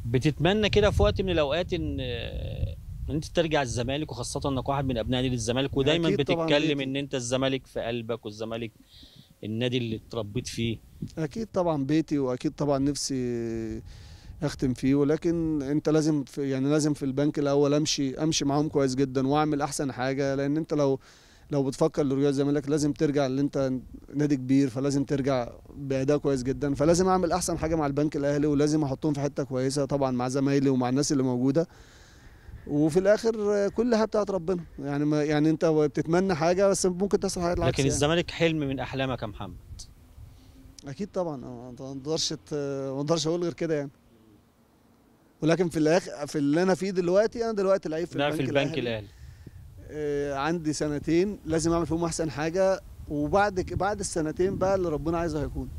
بتتمنى كده في وقت من الاوقات ان ان انت ترجع الزمالك وخاصه انك واحد من ابناء نادي الزمالك ودايما أكيد طبعاً بتتكلم بيتي. ان انت الزمالك في قلبك والزمالك النادي اللي اتربيت فيه اكيد طبعا بيتي واكيد طبعا نفسي اختم فيه ولكن انت لازم في يعني لازم في البنك الاول امشي امشي معاهم كويس جدا واعمل احسن حاجه لان انت لو لو بتفكر لرجال الزمالك لازم ترجع اللي انت نادي كبير فلازم ترجع باداء كويس جدا فلازم اعمل احسن حاجه مع البنك الاهلي ولازم احطهم في حته كويسه طبعا مع زمايلي ومع الناس اللي موجوده وفي الاخر كل حاجه بتاعت ربنا يعني ما يعني انت بتتمنى حاجه بس ممكن تحصل حاجه العكس لكن يعني. الزمالك حلم من احلامك يا محمد اكيد طبعا آه، ما اقدرش ت- ما اقدرش اقول غير كده يعني ولكن في الاخر في اللي انا فيه دلوقتي انا دلوقتي لعيب في لا البنك في البنك الأهلي. الاهلي آه، عندي سنتين لازم اعمل فيهم احسن حاجه وبعد ك- بعد السنتين بقى اللي ربنا عايزه هيكون